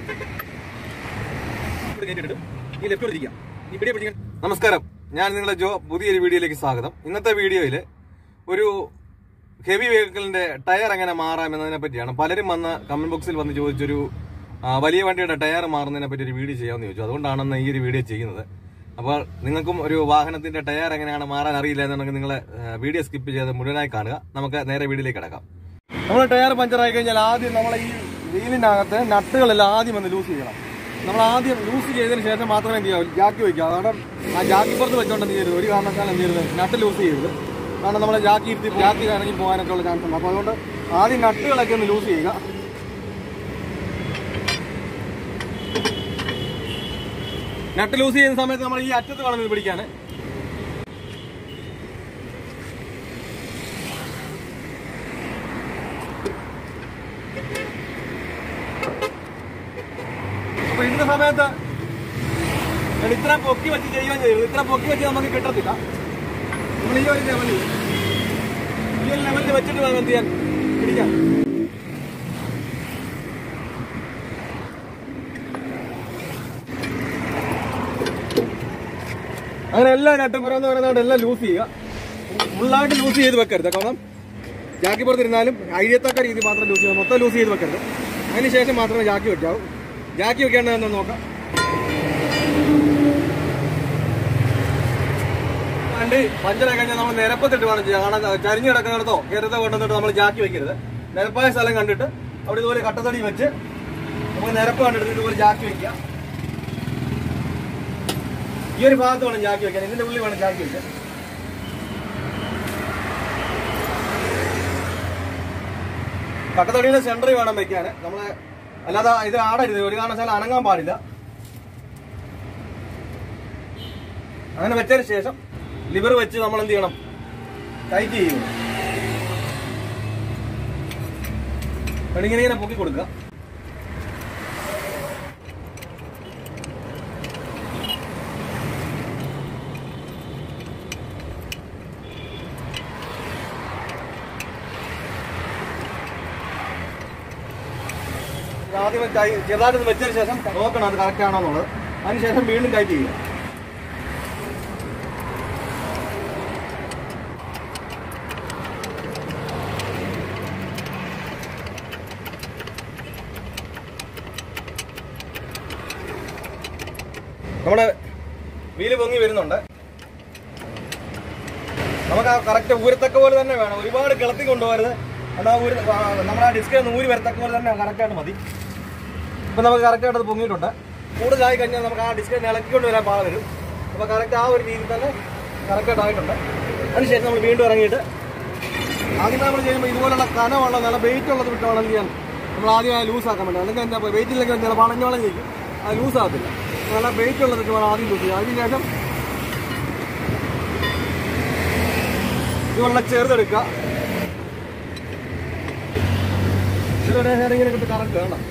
ഇവിടെ കയറ്റിയിട്ട് ഈ ലെഫ്റ്റോട് ഇരിക്കാം ഈ പിടിയെ പിടിക്കാൻ നമസ്കാരം ഞാൻ നിങ്ങളുടെ ജോ പുതിയൊരു വീഡിയോയിലേക്ക് സ്വാഗതം ഇന്നത്തെ വീഡിയോയിൽ ഒരു ഹെവി വെഹിക്കിളിന്റെ ടയർ എങ്ങനെ മാറാം എന്നതിനെ പറ്റിയാണ് പലരും വന്ന് കമന്റ് ബോക്സിൽ വന്ന് ചോദിച്ചൊരു ആ, വലിയ വണ്ടിയുടെ ടയർ മാറുന്നതിനെ പറ്റി ഒരു വീഡിയോ ചെയ്യാമെന്ന് ചോദിച്ചു അതുകൊണ്ടാണ് ഈ ഒരു വീഡിയോ ചെയ്യുന്നത് അപ്പോൾ നിങ്ങൾക്കും ഒരു വാഹനത്തിന്റെ ടയർ എങ്ങനെയാണ് മാറാൻ അറിയില്ല എന്നുണ്ടെങ്കിൽ നിങ്ങൾ വീഡിയോ സ്കിപ്പ് ചെയ്ത് മുഴുവനായി കാണുക നമുക്ക് നേരെ വീഡിയോയിലേക്ക് കിടക്കാം നമ്മൾ ടയർ പഞ്ചറായി കഴിഞ്ഞാൽ ആദ്യം നമ്മളെ ഈ വീലിനകത്ത് നട്ടുകളെല്ലാം ആദ്യം ഒന്ന് ലൂസ് ചെയ്യണം നമ്മൾ ആദ്യം ലൂസ് ചെയ്തതിന് ശേഷം മാത്രമേ എന്ത് ചെയ്യാവൂ ജാക്കി വയ്ക്കുക കാരണം ആ ജാക്കി പുറത്ത് വെച്ചോണ്ട് എന്ത് ചെയ്യരുത് ഒരു കാരണവശാലും എന്ത് ചെയ്യരുത് നട്ട് ലൂസ് ചെയ്യരുത് കാരണം നമ്മൾ ജാക്കി ഇരുത്തി ജാക്കി ഇറങ്ങി പോകാനൊക്കെ ഉള്ള ചാൻസ് ഉണ്ട് അപ്പോൾ അതുകൊണ്ട് ആദ്യം നട്ടുകളൊക്കെ ഒന്ന് ലൂസ് ചെയ്യുക നട്ട് ലൂസ് ചെയ്യുന്ന സമയത്ത് നമ്മൾ ഈ അറ്റത്ത് വേണം ഇത് പിടിക്കാൻ അപ്പൊ ഇന്ന സമയത്ത് ഞാൻ ഇത്ര പൊക്കി വെച്ച് ചെയ്യുകയും ചെയ്തു ഇത്ര പൊക്കി വെച്ച് നമുക്ക് കിട്ടത്തില്ല നമ്മൾ ഈ ഒരു ലെവലിൽ ഈ ഒരു ലെവലിൽ വെച്ചിട്ട് വേണം എന്ത് ചെയ്യാൻ പിടിക്കാൻ അങ്ങനെ എല്ലാ നട്ടും ഓരോന്ന് ഓരോന്നായിട്ട് എല്ലാം ലൂസ് ചെയ്യുക ഫുള്ളായിട്ട് ലൂസ് ചെയ്ത് വെക്കരുത് കാരണം ജാക്കി പുറത്തിരുന്നാലും അഴിയത്തക്ക രീതി മാത്രം ലൂസ് ചെയ്യുക മൊത്തം ലൂസ് ചെയ്ത് വെക്കരുത് അതിന് ശേഷം മാത്രമേ ജാക്കി വെക്കാവൂ ജാക്കി വെക്കേണ്ടതെന്ന് നോക്കാം വണ്ടി പഞ്ചറായി കഴിഞ്ഞാൽ നമ്മൾ നിരപ്പത്തിട്ട് വേണം ചെയ്യാൻ കാരണം ചരിഞ്ഞ് കിടക്കുന്നിടത്തോ കരുത കൊണ്ടുവന്നിട്ട് നമ്മൾ ജാക്കി വെക്കരുത് നിരപ്പായ സ്ഥലം കണ്ടിട്ട് അവിടെ ഇതുപോലെ കട്ടത്തടി വെച്ച് നമുക്ക് നിരപ്പ് കണ്ടിട്ട് ഇതുപോലെ ജാക്കി വെക്കുക ഈ ഒരു ഭാഗത്ത് വേണം ജാക്കി വെക്കാൻ ഇതിന്റെ ഉള്ളിൽ വേണം ജാക്കി വെക്കാൻ കട്ടത്തടിയുടെ സെന്ററിൽ വേണം വെക്കാൻ നമ്മള് അല്ലാതെ ഇത് ആടരുത് ഒരു കാരണവശാലും അനങ്ങാൻ പാടില്ല അങ്ങനെ വെച്ചതിന് ശേഷം ലിവർ വെച്ച് നമ്മൾ എന്ത് ചെയ്യണം ടൈറ്റ് ചെയ്യും ഇങ്ങനെ ഇങ്ങനെ പൊക്കി കൊടുക്കുക ആദ്യം ടൈ- ചെറുതായിട്ട് വെച്ചതിന് ശേഷം നോക്കണം അത് കറക്റ്റ് ആണോ എന്നുള്ളത് അതിനുശേഷം വീണ്ടും ടൈറ്റ് ചെയ്യുക നമ്മുടെ വീല് പൊങ്ങി വരുന്നുണ്ട് നമുക്ക് ആ കറക്റ്റ് ഊരത്തക്ക പോലെ തന്നെ വേണം ഒരുപാട് കിളത്തി കൊണ്ടുപോകരുത് എന്നാൽ ഊരി നമ്മുടെ ആ ഡിസ്കിൽ ഒന്ന് ഊരി വരത്തക്ക പോലെ തന്നെ കറക്റ്റായിട്ട് മതി ഇപ്പം നമുക്ക് കറക്റ്റായിട്ട് അത് പൊങ്ങിയിട്ടുണ്ട് കൂടുതലായി കഴിഞ്ഞാൽ നമുക്ക് ആ ഡിസ്കിനെ ഇളക്കിക്കൊണ്ട് വരാൻ പാട് വരും അപ്പോൾ കറക്റ്റ് ആ ഒരു രീതിയിൽ തന്നെ കറക്റ്റായിട്ട് ആയിട്ടുണ്ട് അതിനുശേഷം നമ്മൾ വീണ്ടും ഇറങ്ങിയിട്ട് ആദ്യം നമ്മൾ ചെയ്യുമ്പോൾ ഇതുപോലുള്ള കനമുള്ള നല്ല വെയിറ്റ് ഉള്ളത് വിട്ട് വേണം ചെയ്യാൻ നമ്മൾ ആദ്യം ആ ലൂസ് ആക്കാൻ വേണ്ടി അല്ലെങ്കിൽ എന്താ വെയിറ്റ് ഇല്ലെങ്കിൽ ചിലപ്പോൾ അണഞ്ഞോളം ചെയ്യും അത് ലൂസ് ആകത്തില്ല നല്ല വെയിറ്റ് ഉള്ളത് ഇട്ട് വേണം ആദ്യം ലൂസ് ചെയ്യാം അതിന് ശേഷം ഇതുപോലെ ചെറുതെടുക്കുക ഇതിലൊരു ഇങ്ങനെ കിട്ടി കറക്റ്റ് വേണം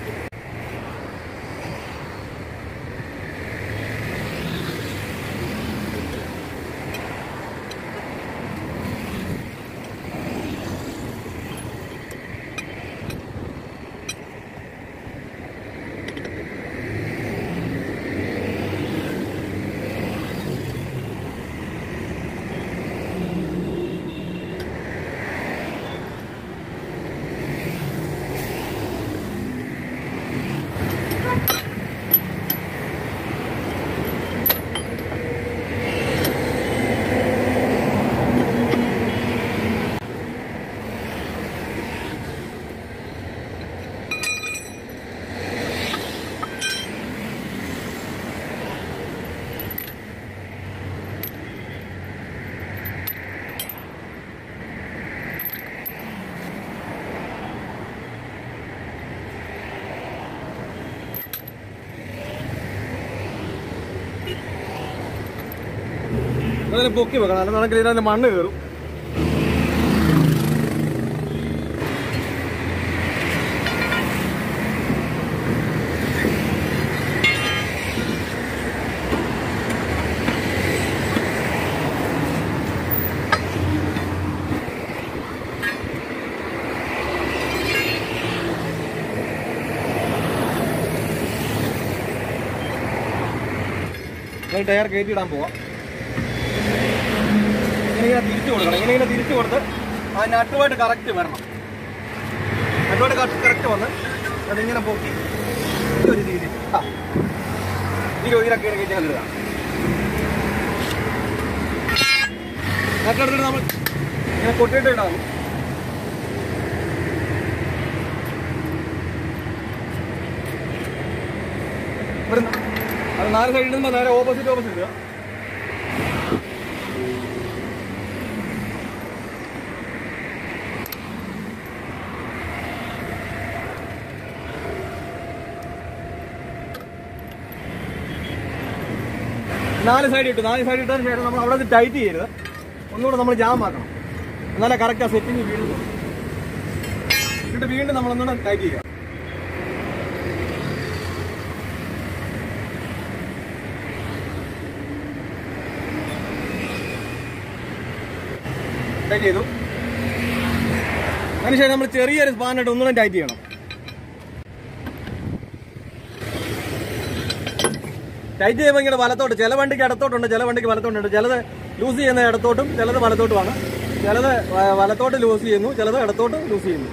അതിനെ പൊക്കി വെക്കണം അല്ലെന്നാണെങ്കിൽ ഇതിനകത്ത് മണ്ണ് കയറും നമ്മൾ ടയർ കയറ്റിയിടാൻ പോവാം ഇങ്ങനെ ഇങ്ങനെ തിരിച്ചു കൊടുക്കണം ഇങ്ങനെ ഇങ്ങനെ തിരിച്ചു കൊടുത്ത് ആ നട്ടുമായിട്ട് കറക്റ്റ് വരണം നട്ടുമായിട്ട് കറക്റ്റ് വന്ന് അതിങ്ങനെ പൊക്കി ഈ ഒരു രീതി ആ ഈ രോഗിയിലൊക്കെ കയറ്റി കല്ലിടുക നട്ടെടുത്തിട്ട് നമ്മൾ ഇങ്ങനെ കൊട്ടിയിട്ട് ഇടാം ഇവിടുന്ന് അത് നാല് സൈഡിൽ നിന്ന് നേരെ ഓപ്പോസിറ്റ് ഓപ്പോസിറ്റ് ഇടുക നാല് സൈഡ് ഇട്ടു നാല് സൈഡ് ഇട്ടതിന് ശേഷം നമ്മൾ അവിടെ ടൈറ്റ് ചെയ്യരുത് ഒന്നുകൂടെ നമ്മൾ ജാം ആക്കണം എന്നാലേ കറക്റ്റ് ആ സെറ്റിങ് വീഴുന്നു എന്നിട്ട് വീണ്ടും നമ്മൾ ഒന്നുകൂടെ ടൈറ്റ് ചെയ്യുക ടൈറ്റ് ചെയ്തു അതിനുശേഷം നമ്മൾ ചെറിയൊരു സ്പാനിട്ട് ഒന്നുകൂടെ ടൈറ്റ് ചെയ്യണം ടൈറ്റ് ചെയ്യുമ്പോൾ ഇങ്ങനെ വലത്തോട്ട് ചില വണ്ടിക്ക് ഇടത്തോട്ടുണ്ട് ചില വണ്ടിക്ക് വലത്തോട്ടുണ്ട് ചിലത് ലൂസ് ചെയ്യുന്ന ഇടത്തോട്ടും ചിലത് വലത്തോട്ടുമാണ് ചിലത് വ- വലത്തോട്ട് ലൂസ് ചെയ്യുന്നു ചിലത് ഇടത്തോട്ട് ലൂസ് ചെയ്യുന്നു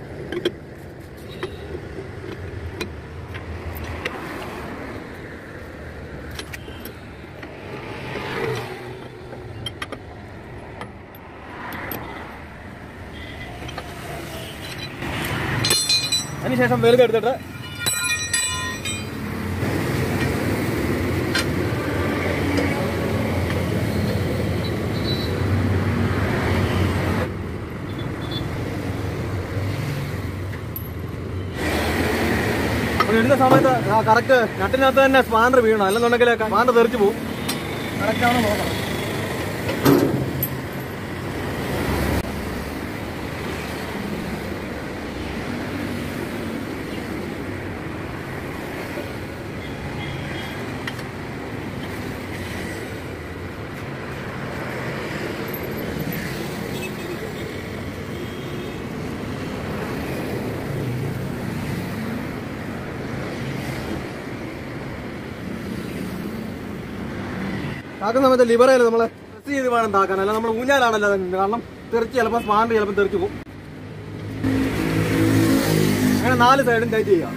അതിനുശേഷം വലുതെടുത്തിട്ട് അപ്പോൾ ഇടുന്ന സമയത്ത് ആ കറക്റ്റ് നട്ടിനകത്ത് തന്നെ സ്പാൻഡർ വീഴണം അല്ലെന്നുണ്ടെങ്കിൽ സ്പാൻഡർ തെറിച്ച് പോകും കറക്റ്റ് ആണോ നോക്കണം താക്കുന്ന സമയത്ത് ലിവറയിൽ നമ്മൾ പ്രസ് ചെയ്ത് വേണം താക്കാൻ അല്ല നമ്മൾ ഊഞ്ഞാലാണല്ലോ അത് കാരണം തെറിച്ച് ചിലപ്പോൾ സ്പാൻഡ് ചിലപ്പോൾ തെറിച്ച് പോകും അങ്ങനെ നാല് സൈഡും ടൈറ്റ് ചെയ്യുക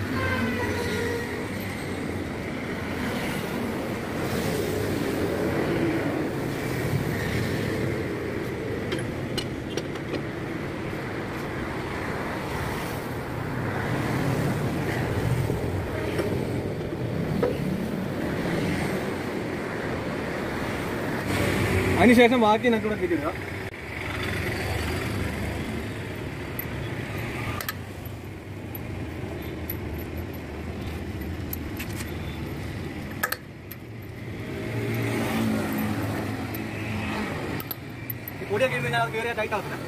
അതിനുശേഷം ബാക്കി നെറ്റൂടെ കിട്ടുക പൊടിയൊക്കെ ഇട്ട് ഞാൻ കയറിയ ടൈറ്റ് ആക്കില്ല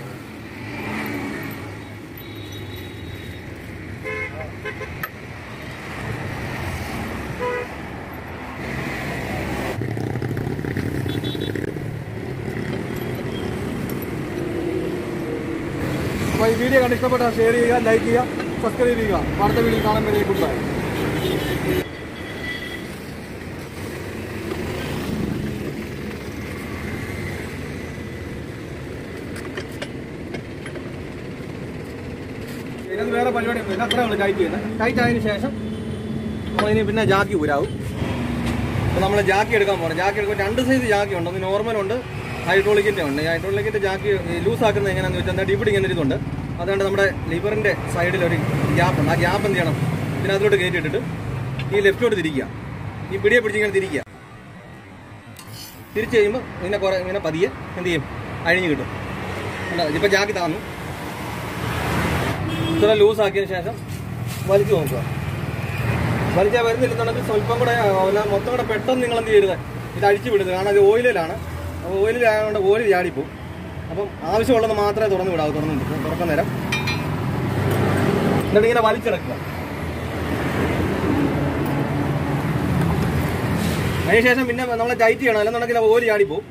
അപ്പോൾ ഈ വീഡിയോ കണ്ട് ഇഷ്ടപ്പെട്ടാൽ ഷെയർ ചെയ്യുക ലൈക്ക് ചെയ്യുക സബ്സ്ക്രൈബ് ചെയ്യുക അടുത്ത വീഡിയോ കാണാൻ വരെ ഗുഡ് ബൈ ഇതിനകത്ത് വേറെ പരിപാടിയൊന്നും ഇല്ല അത്രേ ഉള്ളൂ ടൈറ്റ് ചെയ്യുന്നത് ടൈറ്റ് ആയതിനു ശേഷം നമ്മളിനി പിന്നെ ജാക്കി ഊരാവും അപ്പോൾ നമ്മൾ ജാക്കി എടുക്കാൻ പോകണം ജാക്കി എടുക്കുമ്പോൾ രണ്ട് സൈസ് ജാക്കി ഉണ്ട് ഒന്ന് നോർമൽ ഉണ്ട് ഹൈഡ്രോളിക്കിൻ്റെ ഉണ്ട് ഈ ഹൈഡ്രോളിക്കിൻ്റെ ജാക്കി ലൂസ് ആക്കുന്നത് എങ്ങനെയാണെന്ന് വെച്ചാൽ എന്താ ഡിപ്പിടി ഇങ്ങനെ ഇതുണ്ട് അതുകൊണ്ട് നമ്മുടെ ലിവറിൻ്റെ സൈഡിൽ ഒരു ഗ്യാപ്പ് ഉണ്ട് ആ ഗ്യാപ്പ് എന്ത് ചെയ്യണം ഇതിനകത്തോട്ട് കയറ്റിയിട്ടിട്ട് ഈ ലെഫ്റ്റോട്ട് തിരിക്കുക ഈ പിടിയെ പിടിച്ച് ഇങ്ങനെ തിരിക്കുക തിരിച്ച് കഴിയുമ്പോൾ ഇങ്ങനെ കുറേ ഇങ്ങനെ പതിയെ എന്ത് ചെയ്യും അഴിഞ്ഞ് കിട്ടും കണ്ടോ? ഇതിപ്പോൾ ജാക്കി താന്നു ഇത്ര ലൂസ് ആക്കിയതിന് ശേഷം വലിച്ചു നോക്കുക വലിച്ചാൽ വരുന്നില്ലെന്നുണ്ടെങ്കിൽ സ്വല്പം കൂടെ അല്ല മൊത്തം കൂടെ പെട്ടെന്ന് നിങ്ങൾ എന്ത് ചെയ്യരുത് ഇത് അഴിച്ചു വിടുന്നത് കാരണം അത് ഓയിലിലാണ് അപ്പോൾ ഓയിലായതുകൊണ്ട് ഓയിൽ ചാടിപ്പോവും അപ്പം ആവശ്യമുള്ളത് മാത്രമേ തുറന്നു വിടാവൂ തുറന്നു തുറക്കുന്ന നേരം എന്നിട്ട് ഇങ്ങനെ വലിച്ചെടുക്കുക അതിനുശേഷം പിന്നെ നമ്മൾ ടൈറ്റ് ചെയ്യണം അല്ലെന്നുണ്ടെങ്കിൽ ഓയിൽ ചാടിപ്പോവും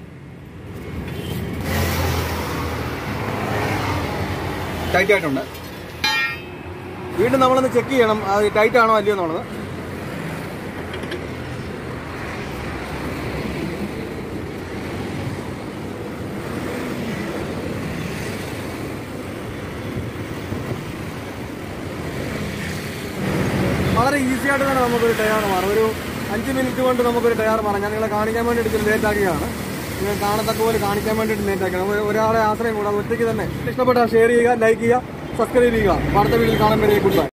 ടൈറ്റ് ആയിട്ടുണ്ട് വീണ്ടും നമ്മളൊന്ന് ചെക്ക് ചെയ്യണം അത് ടൈറ്റ് ആണോ അല്ലയോ എന്നുള്ളത് വളരെ ഈസി ആയിട്ട് തന്നെ നമുക്കൊരു ടയർ മാറാം ഒരു അഞ്ച് മിനിറ്റ് കൊണ്ട് നമുക്കൊരു ടയർ മാറാം ഞാൻ നിങ്ങളെ കാണിക്കാൻ വേണ്ടിയിട്ട് ലേറ്റ് ആക്കിയാണ് നിങ്ങൾ കാണത്തക്ക പോലെ കാണിക്കാൻ വേണ്ടിയിട്ട് ലേറ്റ് ആക്കിയാണ് നമുക്ക് ഒരാളെ ആശ്രയം കൂടാതെ ഒറ്റയ്ക്ക് തന്നെ ഇഷ്ടപ്പെട്ടാൽ ഷെയർ ചെയ്യുക ലൈക്ക് ചെയ്യുക സബ്സ്ക്രൈബ് ചെയ്യുക അടുത്ത വീഡിയോയിൽ കാണാൻ വരെ ഗുഡ് ബൈ